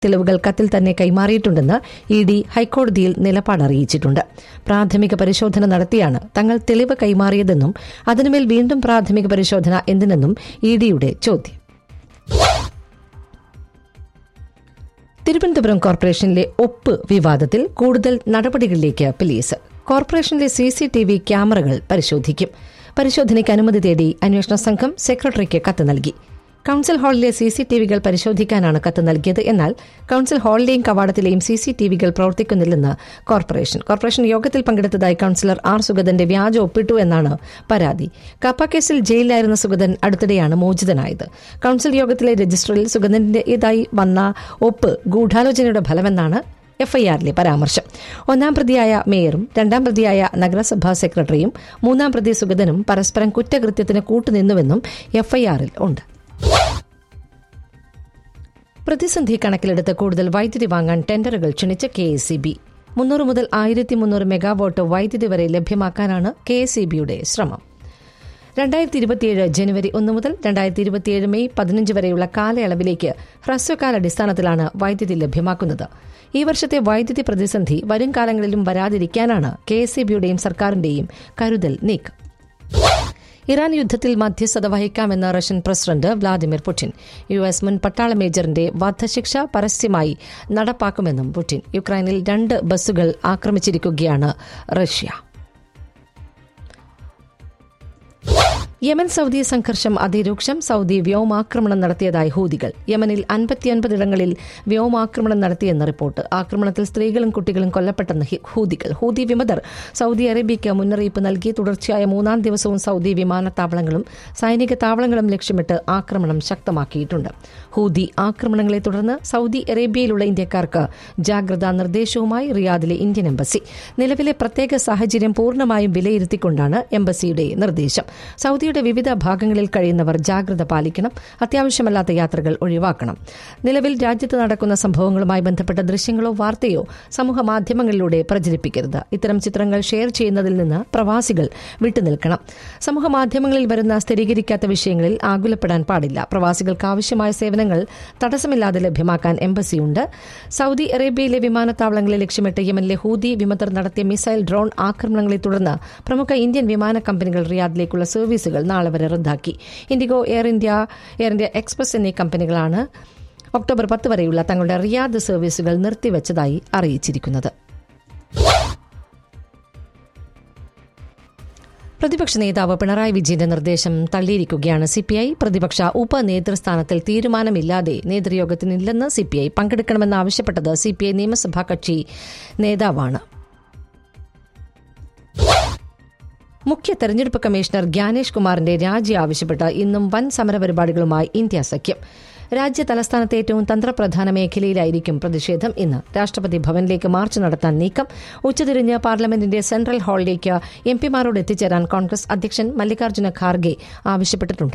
തെളിവുകൾ കത്തിൽ തന്നെ കൈമാറിയിട്ടുണ്ടെന്ന് ഇ ഡി ഹൈക്കോടതിയിൽ നിലപാട് അറിയിച്ചിട്ടുണ്ട് പ്രാഥമിക പരിശോധന നടത്തിയാണ് തങ്ങൾ തെളിവ് കൈമാറിയതെന്നും അതിനുമേൽ വീണ്ടും പ്രാഥമിക പരിശോധന എന്തിനെന്നും ഇ ഡിയുടെ ചോദ്യം തിരുവനന്തപുരം കോർപ്പറേഷനിലെ ഒപ്പ് വിവാദത്തിൽ കൂടുതൽ നടപടികളിലേക്ക് പോലീസ് കോർപ്പറേഷനിലെ സി സി ടി വി ക്യാമറകൾ പരിശോധിക്കും പരിശോധനയ്ക്ക് അനുമതി തേടി അന്വേഷണ സംഘം സെക്രട്ടറിക്ക് കത്ത് നൽകി കൌൺസിൽ ഹാളിലെ സി സി ടി വികൾ പരിശോധിക്കാനാണ് കത്ത് നൽകിയത് എന്നാൽ കൌൺസിൽ ഹാളിലെയും കവാടത്തിലെയും സി സി ടി വികൾ പ്രവർത്തിക്കുന്നില്ലെന്ന് കോർപ്പറേഷൻ കോർപ്പറേഷൻ യോഗത്തിൽ പങ്കെടുത്തതായി കൌൺസിലർ ആർ സുഗതന്റെ വ്യാജ ഒപ്പിട്ടു എന്നാണ് പരാതി കപ്പ കേസിൽ ജയിലിലായിരുന്ന സുഗതൻ അടുത്തിടെയാണ് മോചിതനായത് കൌൺസിൽ യോഗത്തിലെ രജിസ്റ്ററിൽ സുഗതന്റേതായി വന്ന ഒപ്പ് ഗൂഢാലോചനയുടെ ഫലമെന്നാണ് എഫ്ഐആറിലെ പരാമർശം ഒന്നാം പ്രതിയായ മേയറും രണ്ടാം പ്രതിയായ നഗരസഭാ സെക്രട്ടറിയും മൂന്നാം പ്രതി സുഗതനും പരസ്പരം കുറ്റകൃത്യത്തിന് കൂട്ടുനിന്നുവെന്നും എഫ്ഐആറിൽ ഉണ്ട് പ്രതിസന്ധി കണക്കിലെടുത്ത് കൂടുതൽ വൈദ്യുതി വാങ്ങാൻ ടെൻഡറുകൾ ക്ഷണിച്ച് കെ എസ് സി ബി മുന്നൂറ് മുതൽ ആയിരത്തി മുന്നൂറ് മെഗാവാട്ട് വൈദ്യുതി വരെ ലഭ്യമാക്കാനാണ് കെ എസ് സി ബിയുടെ ശ്രമം രണ്ടായിരത്തി ഇരുപത്തിയേഴ് ജനുവരി ഒന്ന് മുതൽ രണ്ടായിരത്തി ഇരുപത്തിയേഴ് മെയ് പതിനഞ്ച് വരെയുള്ള കാലയളവിലേക്ക് ഹ്രസ്വകാലാടിസ്ഥാനത്തിലാണ് വൈദ്യുതി ലഭ്യമാക്കുന്നത് ഈ വർഷത്തെ വൈദ്യുതി പ്രതിസന്ധി വരും കാലങ്ങളിലും വരാതിരിക്കാനാണ് കെ എസ് സി ബിയുടെയും സർക്കാരിന്റെയും കരുതൽ നീക്കം ഇറാൻ യുദ്ധത്തിൽ മധ്യസ്ഥത വഹിക്കാമെന്ന Russian president Vladimir Putin U S മുൻ പട്ടാള മേജറിന്റെ വധശിക്ഷ പരസ്യമായി നടപ്പാക്കുമെന്നും പുടിൻ യുക്രൈനിൽ രണ്ട് ബസ്സുകൾ ആക്രമിച്ചിരിക്കുകയാണ് റഷ്യ യമൻ സൗദി സംഘർഷം അതിരൂക്ഷം സൗദി വ്യോമാക്രമണം നടത്തിയതായി ഹൂതികൾ യമനിൽ അൻപത്തിയൊൻപതിടങ്ങളിൽ വ്യോമാക്രമണം നടത്തിയെന്ന് റിപ്പോർട്ട് ആക്രമണത്തിൽ സ്ത്രീകളും കുട്ടികളും കൊല്ലപ്പെട്ടെന്ന് ഹി- ഹൂതികൾ ഹൂതി വിമതർ സൗദി അറേബ്യയ്ക്ക് മുന്നറിയിപ്പ് നൽകി തുടർച്ചയായ മൂന്നാം ദിവസവും സൗദി വിമാനത്താവളങ്ങളും സൈനിക താവളങ്ങളും ലക്ഷ്യമിട്ട് ആക്രമണം ശക്തമാക്കിയിട്ടുണ്ട് ഹൂതി ആക്രമണങ്ങളെ തുടർന്ന് സൗദി അറേബ്യയിലുള്ള ഇന്ത്യക്കാർക്ക് ജാഗ്രതാ നിർദ്ദേശവുമായി റിയാദിലെ ഇന്ത്യൻ എംബസി നിലവിലെ പ്രത്യേക സാഹചര്യം പൂർണ്ണമായും വിലയിരുത്തിക്കൊണ്ടാണ് എംബസിയുടെ നിർദ്ദേശം സൗദിയുടെ വിവിധ ഭാഗങ്ങളിൽ കഴിയുന്നവർ ജാഗ്രത പാലിക്കണം അത്യാവശ്യമല്ലാത്ത യാത്രകൾ ഒഴിവാക്കണം നിലവിൽ രാജ്യത്ത് നടക്കുന്ന സംഭവങ്ങളുമായി ബന്ധപ്പെട്ട ദൃശ്യങ്ങളോ വാർത്തയോ സമൂഹ മാധ്യമങ്ങളിലൂടെ പ്രചരിപ്പിക്കരുത് ഇത്തരം ചിത്രങ്ങൾ ഷെയർ ചെയ്യുന്നതിൽ നിന്ന് പ്രവാസികൾ വിട്ടുനിൽക്കണം സമൂഹ മാധ്യമങ്ങളിൽ വരുന്ന സ്ഥിരീകരിക്കാത്ത വിഷയങ്ങളിൽ ആകുലപ്പെടാൻ പാടില്ല പ്രവാസികൾക്ക് ആവശ്യമായ സേവനങ്ങൾ തടസ്സമില്ലാതെ ലഭ്യമാക്കാൻ എംബസിയുണ്ട് സൗദി അറേബ്യയിലെ വിമാനത്താവളങ്ങളെ ലക്ഷ്യമിട്ട് യമനിലെ ഹൂതി വിമതർ നടത്തിയ മിസൈൽ ഡ്രോൺ ആക്രമണങ്ങളെ തുടർന്ന് പ്രമുഖ ഇന്ത്യൻ വിമാന കമ്പനികൾ റിയാദിലേക്കുള്ള സർവീസുകൾ നാളെ വരെ റദ്ദാക്കി IndiGo Air India Air India Express എന്നീ കമ്പനികളാണ് ഒക്ടോബർ പത്ത് വരെയുള്ള തങ്ങളുടെ റിയാദ് സർവീസുകൾ നിർത്തിവച്ചതായി അറിയിച്ചിരിക്കുന്നത് പ്രതിപക്ഷ നേതാവ് പിണറായി വിജയന്റെ നിർദ്ദേശം തള്ളിയിരിക്കുകയാണ് സിപിഐ പ്രതിപക്ഷ ഉപനേതൃസ്ഥാനത്തിൽ തീരുമാനമില്ലാതെ നേതൃയോഗത്തിനില്ലെന്ന് സിപിഐ പങ്കെടുക്കണമെന്നാവശ്യപ്പെട്ടത് സിപിഐ നിയമസഭാ കക്ഷി നേതാവാണ് മുഖ്യ തെരഞ്ഞെടുപ്പ് കമ്മീഷണർ ഗ്യാനേഷ് കുമാറിന്റെ രാജി ആവശ്യപ്പെട്ട് ഇന്നും വൻ സമരപരിപാടികളുമായി ഇന്ത്യ സഖ്യം രാജ്യ തലസ്ഥാനത്തെ ഏറ്റവും തന്ത്രപ്രധാന മേഖലയിലായിരിക്കും പ്രതിഷേധം ഇന്ന് രാഷ്ട്രപതി ഭവനിലേക്ക് മാർച്ച് നടത്താൻ നീക്കം ഉച്ചതിരിഞ്ഞ് പാർലമെന്റിന്റെ സെൻട്രൽ ഹാളിലേക്ക് എം പിമാരോട് എത്തിച്ചേരാൻ കോൺഗ്രസ് അധ്യക്ഷൻ മല്ലികാർജ്ജുന ഖാർഗെ ആവശ്യപ്പെട്ടിട്ടുണ്ട്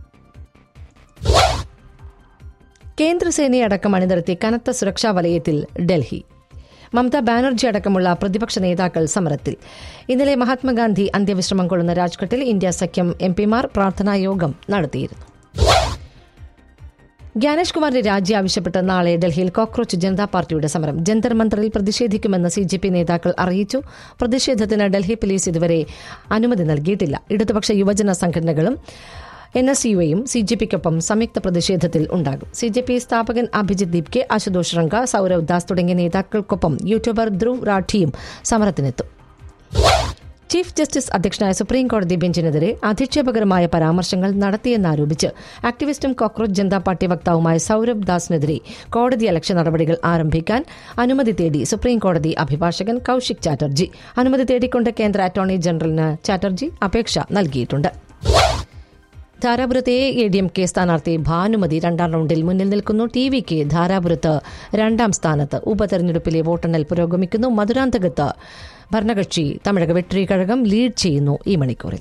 കേന്ദ്രസേനയെ അടക്കം അണിനിരത്തി കനത്ത സുരക്ഷാ വലയത്തിൽ ഡൽഹി മമതാ ബാനർജി അടക്കമുള്ള പ്രതിപക്ഷ നേതാക്കൾ സമരത്തിൽ ഇന്നലെ മഹാത്മാഗാന്ധി അന്ത്യവിശ്രമം കൊള്ളുന്ന രാജ്ഘട്ടിൽ ഇന്ത്യ സഖ്യം എം പിമാർ പ്രാർത്ഥനായോഗം നടത്തിയിരുന്നു ജ്ഞാനേഷ് കുമാറിന്റെ രാജി ആവശ്യപ്പെട്ട് നാളെ ഡൽഹിയിൽ കോക്രോച്ച് ജനതാ പാർട്ടിയുടെ സമരം ജന്തർ മന്ദറിൽ പ്രതിഷേധിക്കുമെന്ന് സി ജെ പി നേതാക്കൾ അറിയിച്ചു പ്രതിഷേധത്തിന് ഡൽഹി പോലീസ് ഇതുവരെ അനുമതി നൽകിയിട്ടില്ല ഇടതുപക്ഷ യുവജന സംഘടനകളും എൻ എസ് യുയും സി ജെ പിക്കൊപ്പം സംയുക്ത പ്രതിഷേധത്തിൽ ഉണ്ടാകും സി ജെ പി സ്ഥാപകൻ അഭിജിത് ദീപ്കെ അശുതോഷ് റംഗ സൌരവ് ദാസ് തുടങ്ങിയ നേതാക്കൾക്കൊപ്പം യൂട്യൂബർ ധ്രുവ് റാഠിയും സമരത്തിനെത്തും ചീഫ് ജസ്റ്റിസ് അധ്യക്ഷനായ സുപ്രീം കോടതി ബെഞ്ചിനെതിരെ അധിക്ഷേപകരമായ പരാമർശങ്ങൾ നടത്തിയെന്നാരോപിച്ച് ആക്ടിവിസ്റ്റും കോക്രോച്ച് ജനതാ പാർട്ടി വക്താവുമായ സൌരഭ് ദാസിനെതിരെ കോടതി അലക്ഷ്യ നടപടികൾ ആരംഭിക്കാൻ അനുമതി തേടി സുപ്രീം കോടതി അഭിഭാഷകൻ കൌശിക് ചാറ്റർജി അനുമതി തേടിക്കൊണ്ട് കേന്ദ്ര അറ്റോർണി ജനറലിന് ചാറ്റർജി അപേക്ഷ നൽകിയിട്ടുണ്ട് ധാരാപുരത്തെ എ ഡി എം കെ സ്ഥാനാർത്ഥി ഭാനുമതി രണ്ടാം റൌണ്ടിൽ മുന്നിൽ നിൽക്കുന്നു ടി വി കെ ധാരാപുരത്ത് രണ്ടാം സ്ഥാനത്ത് ഉപതെരഞ്ഞെടുപ്പിലെ വോട്ടെണ്ണൽ പുരോഗമിക്കുന്നു മധുരാന്തകത്ത് ഭരണകക്ഷി തമിഴക വെട്രി കഴകം ലീഡ് ചെയ്യുന്നു ഈ മണിക്കൂറിൽ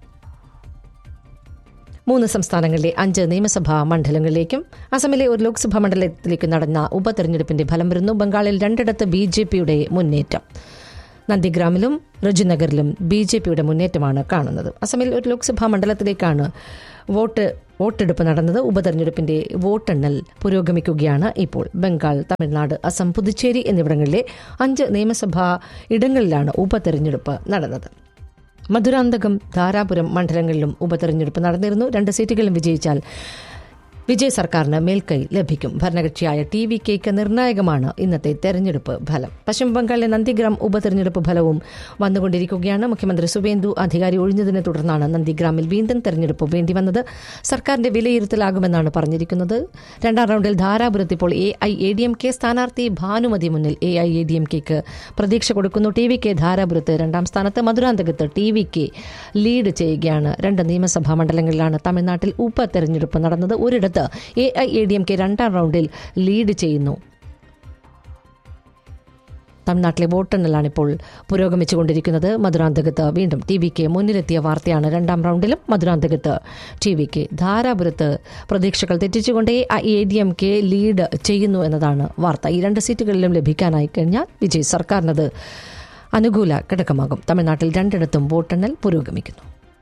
മൂന്ന് സംസ്ഥാനങ്ങളിലെ അഞ്ച് നിയമസഭാ മണ്ഡലങ്ങളിലേക്കും അസമിലെ ഒരു ലോക്സഭാ മണ്ഡലത്തിലേക്ക് നടന്ന ഉപതെരഞ്ഞെടുപ്പിന്റെ ഫലം വരുന്നു ബംഗാളിൽ രണ്ടിടത്ത് ബി ജെ പിയുടെ മുന്നേറ്റം നന്ദിഗ്രാമിലും റജുനഗറിലും ബി ജെ പിയുടെ മുന്നേറ്റമാണ് കാണുന്നത് അസമിൽ ഒരു ലോക്സഭാ മണ്ഡലത്തിലേക്കാണ് വോട്ട് വോട്ടെടുപ്പ് നടന്നത് ഉപതെരഞ്ഞെടുപ്പിന്റെ വോട്ടെണ്ണൽ പുരോഗമിക്കുകയാണ് ഇപ്പോൾ ബംഗാൾ തമിഴ്നാട് അസം പുതുച്ചേരി എന്നിവിടങ്ങളിലെ അഞ്ച് നിയമസഭാ ഇടങ്ങളിലാണ് ഉപതെരഞ്ഞെടുപ്പ് നടന്നത് മധുരാന്തകം ധാരാപുരം മണ്ഡലങ്ങളിലും ഉപതെരഞ്ഞെടുപ്പ് നടന്നിരുന്നു രണ്ട് സീറ്റുകളും വിജയിച്ചാൽ വിജയ് സർക്കാരിന് മേൽക്കൈ ലഭിക്കും ഭരണകക്ഷിയായ ടി വി കെക്ക് നിർണായകമാണ് ഇന്നത്തെ തെരഞ്ഞെടുപ്പ് ഫലം പശ്ചിമബംഗാളിലെ നന്ദിഗ്രാം ഉപതെരഞ്ഞെടുപ്പ് ഫലവും വന്നുകൊണ്ടിരിക്കുകയാണ് മുഖ്യമന്ത്രി സുവേന്ദു അധികാരി ഒഴിഞ്ഞതിനെ തുടർന്നാണ് നന്ദിഗ്രാമിൽ വീണ്ടും തെരഞ്ഞെടുപ്പ് വേണ്ടിവന്നത് സർക്കാരിന്റെ വിലയിരുത്തലാകുമെന്നാണ് പറഞ്ഞിരിക്കുന്നത് രണ്ടാം റൌണ്ടിൽ ധാരാപുരത്ത് ഇപ്പോൾ A I A D M K സ്ഥാനാർത്ഥി ഭാനുമതി മുന്നിൽ A I A D M കെക്ക് പ്രതീക്ഷ കൊടുക്കുന്നു ടി വി കെ ധാരാപുരത്ത് രണ്ടാം സ്ഥാനത്ത് മധുരാന്തകത്ത് ടി വി കെ ലീഡ് ചെയ്യുകയാണ് രണ്ട് നിയമസഭാ മണ്ഡലങ്ങളിലാണ് തമിഴ്നാട്ടിൽ ഉപതെരഞ്ഞെടുപ്പ് നടന്നത് ഒരിടത്ത് A I A D M K രണ്ടാം റൌണ്ടിൽ ലീഡ് ചെയ്യുന്നു തമിഴ്നാട്ടിലെ വോട്ടെണ്ണലാണ് ഇപ്പോൾ പുരോഗമിച്ചുകൊണ്ടിരിക്കുന്നത് മധുരാന്തകത്ത് വീണ്ടും ടി വിക്ക് മുന്നിലെത്തിയ വാർത്തയാണ് രണ്ടാം റൌണ്ടിലും മധുരാന്തകത്ത് ടി വിക്ക് ധാരാപുരത്ത് പ്രതീക്ഷകൾ തെറ്റിച്ചുകൊണ്ട് A D M K lead ചെയ്യുന്നു എന്നതാണ് വാർത്ത ഈ രണ്ട് സീറ്റുകളിലും ലഭിക്കാനായി കഴിഞ്ഞാൽ വിജയ് സർക്കാരിനത് അനുകൂല ഘടകമാകും തമിഴ്നാട്ടിൽ രണ്ടിടത്തും വോട്ടെണ്ണൽ പുരോഗമിക്കുന്നു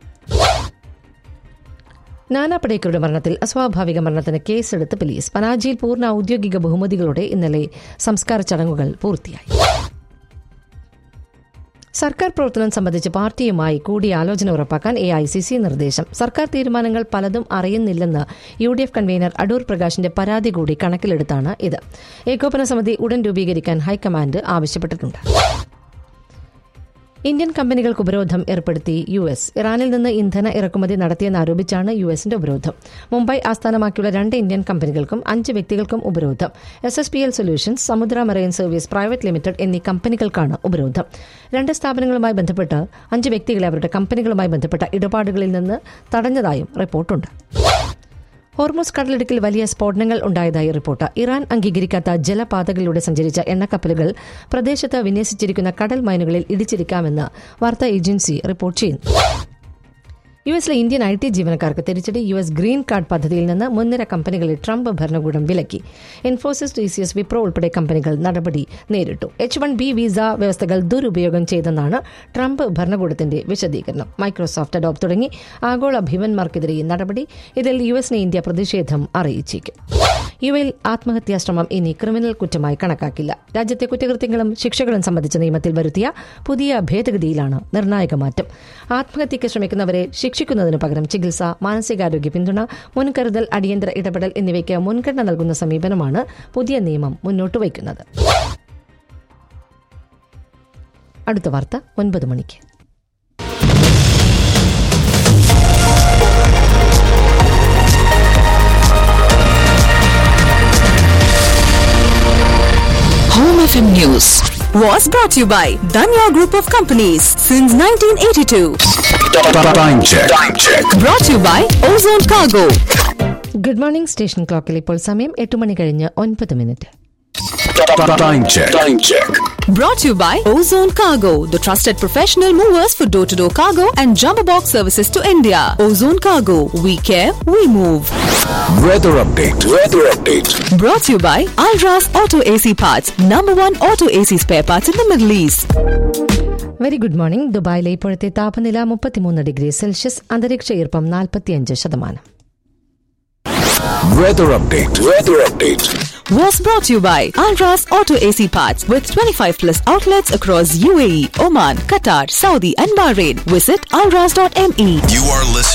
നാനാ പടേക്കറുടെ മരണത്തിൽ അസ്വാഭാവിക മരണത്തിന് കേസെടുത്ത് പോലീസ് പനാജിയിൽ പൂർണ്ണ ഔദ്യോഗിക ബഹുമതികളോടെ ഇന്നലെ സംസ്കാര ചടങ്ങുകൾ പൂർത്തിയായി സർക്കാർ പ്രവർത്തനം സംബന്ധിച്ച് പാർട്ടിയുമായി കൂടിയാലോചന ഉറപ്പാക്കാൻ എ ഐ സി സി നിർദ്ദേശം സർക്കാർ തീരുമാനങ്ങൾ പലതും അറിയുന്നില്ലെന്ന് U D F convener Adoor പ്രകാശിന്റെ പരാതി കൂടി കണക്കിലെടുത്താണ് ഇത് ഏകോപന സമിതി ഉടൻ രൂപീകരിക്കാൻ ഹൈക്കമാൻഡ് ആവശ്യപ്പെട്ടിട്ടുണ്ട് ഇന്ത്യൻ കമ്പനികൾക്ക് ഉപരോധം ഏർപ്പെടുത്തി യു എസ് ഇറാനിൽ നിന്ന് ഇന്ധന ഇറക്കുമതി നടത്തിയെന്നാരോപിച്ചാണ് യു എസിന്റെ ഉപരോധം മുംബൈ ആസ്ഥാനമാക്കിയുള്ള രണ്ട് ഇന്ത്യൻ കമ്പനികൾക്കും അഞ്ച് വ്യക്തികൾക്കും ഉപരോധം S S P L solutions Samudra marine service private limited എന്നീ കമ്പനികൾക്കാണ് ഉപരോധം രണ്ട് സ്ഥാപനങ്ങളുമായി ബന്ധപ്പെട്ട് അഞ്ച് വ്യക്തികളെ അവരുടെ കമ്പനികളുമായി ബന്ധപ്പെട്ട ഇടപാടുകളിൽ നിന്ന് തടഞ്ഞതായും റിപ്പോർട്ടുണ്ട് ഹോർമോസ് കടലിടുക്കിൽ വലിയ സ്ഫോടനങ്ങൾ ഉണ്ടായതായി റിപ്പോർട്ട് ഇറാൻ അംഗീകരിക്കാത്ത ജലപാതകളിലൂടെ സഞ്ചരിച്ച എണ്ണക്കപ്പലുകൾ പ്രദേശത്ത് വിന്യസിച്ചിരിക്കുന്ന കടൽ മൈനുകളിൽ ഇടിച്ചിരിക്കാമെന്ന് വാർത്താ ഏജൻസി റിപ്പോർട്ട് ചെയ്യുന്നു യു എസിലെ ഇന്ത്യൻ ഐ ടി ജീവനക്കാർക്ക് തിരിച്ചടി യു എസ് ഗ്രീൻ കാർഡ് പദ്ധതിയിൽ നിന്ന് മുൻനിര കമ്പനികളെ ട്രംപ് ഭരണകൂടം വിലക്കി Infosys T C S Wipro ഉൾപ്പെടെ കമ്പനികൾ നടപടി നേരിട്ടു എച്ച് വൺ ബി വിസ വ്യവസ്ഥകൾ ദുരുപയോഗം ചെയ്തെന്നാണ് ട്രംപ് ഭരണകൂടത്തിന്റെ വിശദീകരണം മൈക്രോസോഫ്റ്റ് അഡോപ്പ് തുടങ്ങി ആഗോള ഭീമന്മാർക്കെതിരെ നടപടി ഇതിൽ യു എസിനെ ഇന്ത്യ പ്രതിഷേധം അറിയിച്ചേക്കും യു എയിൽ ആത്മഹത്യാശ്രമം ഇനി ക്രിമിനൽ കുറ്റമായി കണക്കാക്കില്ല രാജ്യത്തെ കുറ്റകൃത്യങ്ങളും ശിക്ഷകളും സംബന്ധിച്ച നിയമത്തിൽ വരുത്തിയ പുതിയ ഭേദഗതിയിലാണ് നിർണായക മാറ്റം ആത്മഹത്യയ്ക്ക് ശ്രമിക്കുന്നവരെ ശിക്ഷിക്കുന്നതിനു പകരം ചികിത്സ മാനസികാരോഗ്യ പിന്തുണ മുൻകരുതൽ അടിയന്തര ഇടപെടൽ എന്നിവയ്ക്ക് മുൻഗണന നൽകുന്ന സമീപനമാണ് പുതിയ നിയമം മുന്നോട്ട് വയ്ക്കുന്നത് അടുത്ത വാർത്ത ഒൻപത് മണിക്ക് Home FM News was brought to you by Danya Group of Companies since 1982. Time check. Time check. Brought to you by Ozone Cargo. Good morning station ക്ലോക്കിൽ ഇപ്പോൾ സമയം എട്ട് മണി കഴിഞ്ഞ് ഒൻപത് minute Time check. Time check. Brought to you by Ozone Cargo, the trusted professional movers for door to door cargo and jumbo box services to India. Ozone Cargo, we care, we move. Weather update. Weather update. Brought to you by Alras Auto AC Parts, number one auto AC spare parts in the Middle East. Very good morning ദുബായിലെ ഇപ്പോഴത്തെ താപനില മുപ്പത്തിമൂന്ന് degree Celsius അന്തരീക്ഷ ഈർപ്പം നാൽപ്പത്തിയഞ്ച് ശതമാനം Weather update. Weather update. was brought to you by Alras Auto AC Parts with 25 plus outlets across UAE, Oman, Qatar, Saudi, and Bahrain. Visit alras.me. You are listening.